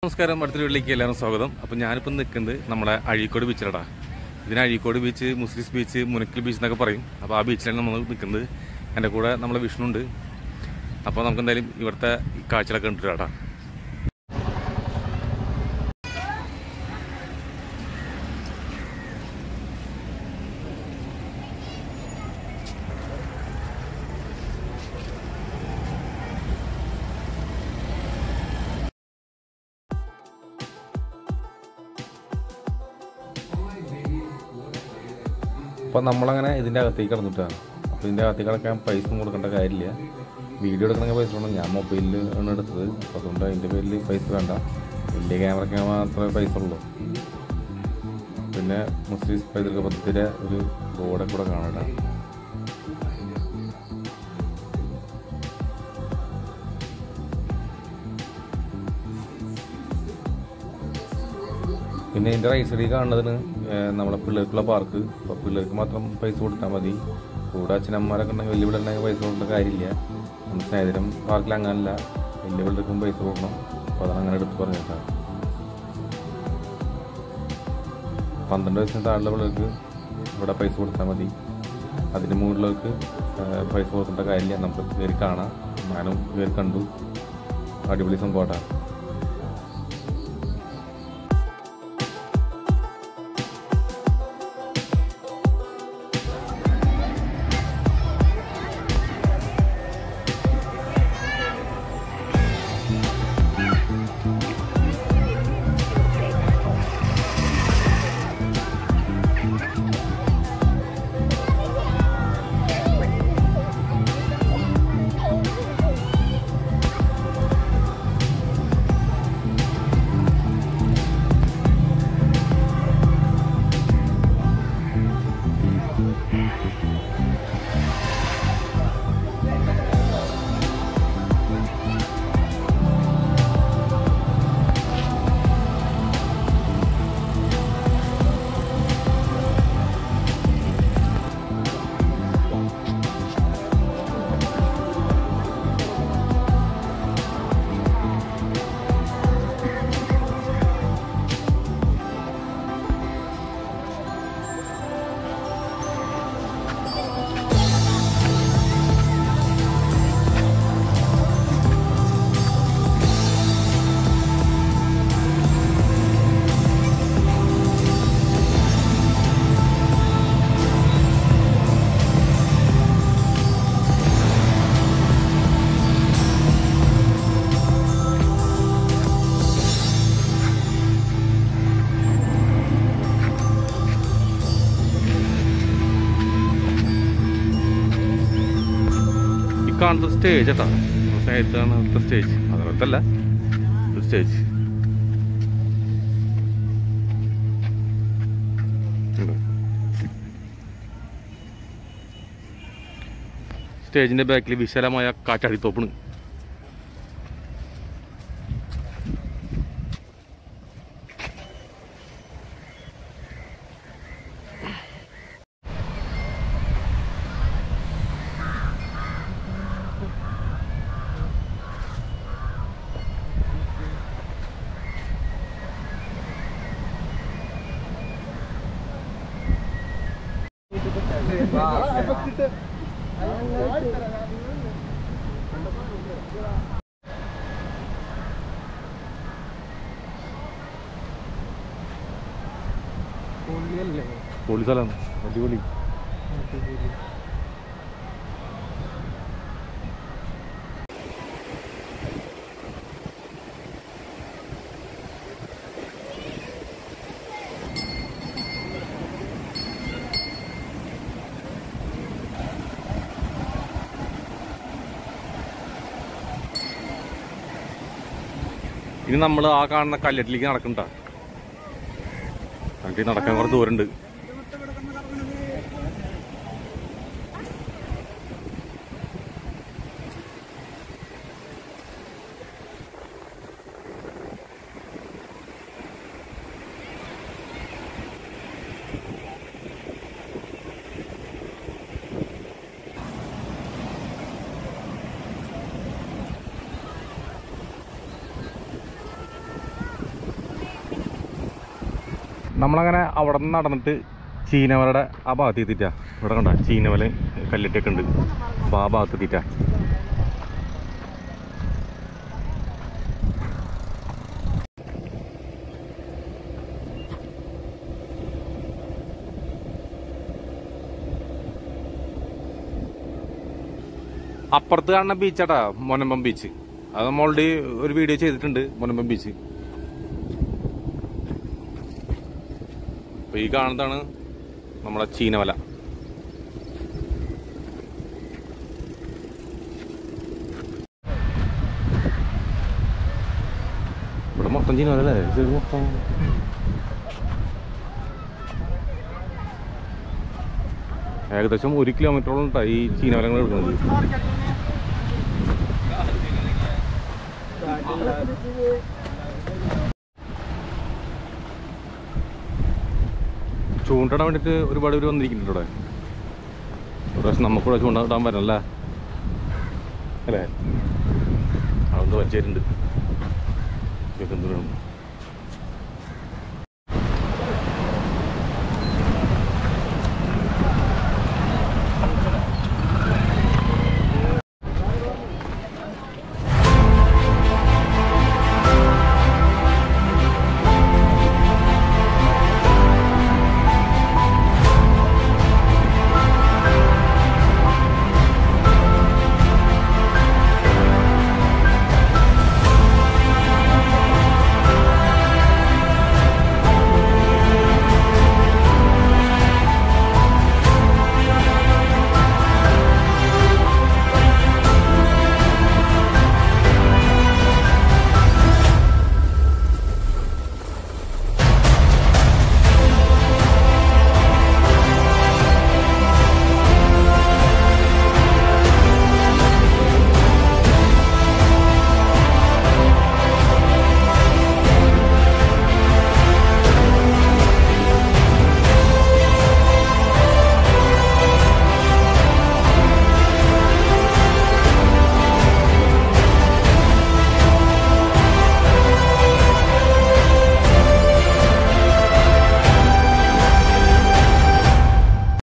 നമസ്കാരം അടുത്ത വീട്ടിലേക്ക് എല്ലാവരും സ്വാഗതം അപ്പം ഞാനിപ്പം നിൽക്കുന്നത് നമ്മുടെ അഴീക്കോട് ബീച്ചിലടാ ഇതിന് Azhikode beach Muziris beach Munakkal beach എന്നൊക്കെ പറയും അപ്പോൾ ആ ബീച്ചിലാണ് നമ്മൾ നിൽക്കുന്നത് എൻ്റെ കൂടെ നമ്മളെ വിഷ്ണു ഉണ്ട് അപ്പോൾ നമുക്ക് എന്തായാലും ഇവിടുത്തെ ഈ കാഴ്ചകളൊക്കെ കണ്ടിട്ടാ അപ്പോൾ നമ്മളങ്ങനെ ഇതിൻ്റെ അകത്തേക്ക് കടന്നിട്ടാണ് അപ്പോൾ ഇതിൻ്റെ അകത്തേക്ക് കിടക്കാൻ പൈസ ഒന്നും കൊടുക്കേണ്ട കാര്യമില്ല വീഡിയോ എടുക്കണമെങ്കിൽ പൈസ വേണം ഞാൻ മൊബൈലിൽ ആണ് എടുത്തത് അപ്പോൾ അതുകൊണ്ട് അതിൻ്റെ പേരിൽ പൈസ വേണ്ട വലിയ ക്യാമറയ്ക്ക് മാത്രമേ പൈസ ഉള്ളൂ പിന്നെ മുസ്ലിം പൈതൃക പദ്ധതിയുടെ ഒരു ബോർഡൊക്കെ കൂടെ കാണാം പിന്നെ ഇതിൻ്റെ റൈറ്റ് സൈഡിൽ കാണുന്നതിന് ഏഹ്, നമ്മളെ പിള്ളേർക്കുള്ള പാർക്ക് അപ്പോൾ പിള്ളേർക്ക് മാത്രം പൈസ കൊടുത്താൽ മതി കൂടെ അച്ഛനമ്മമാരൊക്കെ ഉണ്ടെങ്കിൽ വലിയ പിള്ളേരുണ്ടെങ്കിൽ പൈസ കൊടുക്കേണ്ട കാര്യമില്ല നമ്മുടെ സ്നേഹിതരം പാർക്കിൽ അങ്ങനല്ല വലിയ പിള്ളേർക്കും പൈസ കൊടുക്കണം അപ്പോൾ അതാണ് അങ്ങനെ എടുത്ത് പറഞ്ഞേക്കാം പന്ത്രണ്ട് വയസ്സിന് താഴെയുള്ള പിള്ളേർക്ക് ഇവിടെ പൈസ കൊടുത്താൽ മതി അതിന് മുകളിലേക്ക് ഏഹ്, പൈസ കൊടുക്കേണ്ട കാര്യമില്ല നമുക്ക് കയറി കാണാം ഞാനും കയറി കണ്ടു അടിപൊളി സംഭവമാണ് ഈ കാണുന്നത് സ്റ്റേജ് കേട്ടോ സ്നേഹിതാണ് ഇവിടുത്തെ സ്റ്റേജ് അതല്ല ഒരു സ്റ്റേജ് സ്റ്റേജിന്റെ ബാക്കിൽ വിശാലമായ കാറ്റാടിത്തോപ്പാണ് പൊളി സ്ഥലമാണ് അടിപൊളി ഇനി നമ്മൾ ആ കാണുന്ന കല്ലറ്റിലേക്ക് നടക്കണ്ട നമുക്ക് നടക്കാൻ കുറച്ച് ദൂരമുണ്ട് നമ്മളങ്ങനെ അവിടെ നിന്ന് നടന്നിട്ട് ചീനവലയുടെ ആ ഭാഗത്ത് എത്തിയിട്ടാ ഇവിടെ കണ്ട ചീനവല കല്ലിട്ടൊക്കെ ഉണ്ട് അപ്പോൾ ആ ഭാഗത്ത് എത്തിയിട്ടാ അപ്പുറത്ത് കാണുന്ന ബീച്ചാട്ടാ മൊനമ്പം ബീച്ച് അത് നമ്മൾ ഓൾറെഡി ഒരു വീഡിയോ ചെയ്തിട്ടുണ്ട് മൊനമ്പം ബീച്ച് അപ്പൊ ഈ കാണുന്നതാണ് നമ്മളെ ചീനവല ഇവിടെ മൊത്തം ചീനവല അല്ലേ ഇത് മൊത്തം ഏകദേശം ഒരു കിലോമീറ്ററോളം ഉണ്ടാ ഈ ചീനവലങ്ങൾ എടുക്കുന്നത് ചൂണ്ടിടാൻ വേണ്ടിയിട്ട് ഒരുപാട് പേര് വന്നിരിക്കുന്നുണ്ട് ഇവിടെ ഒരു പ്രാവശ്യം നമുക്കിവിടെ ചൂണ്ടിടാൻ വരണല്ലേ അല്ലേ അതൊന്ന് വലിച്ചേരുണ്ട് ഇതൊക്കെ എന്ത് വേണം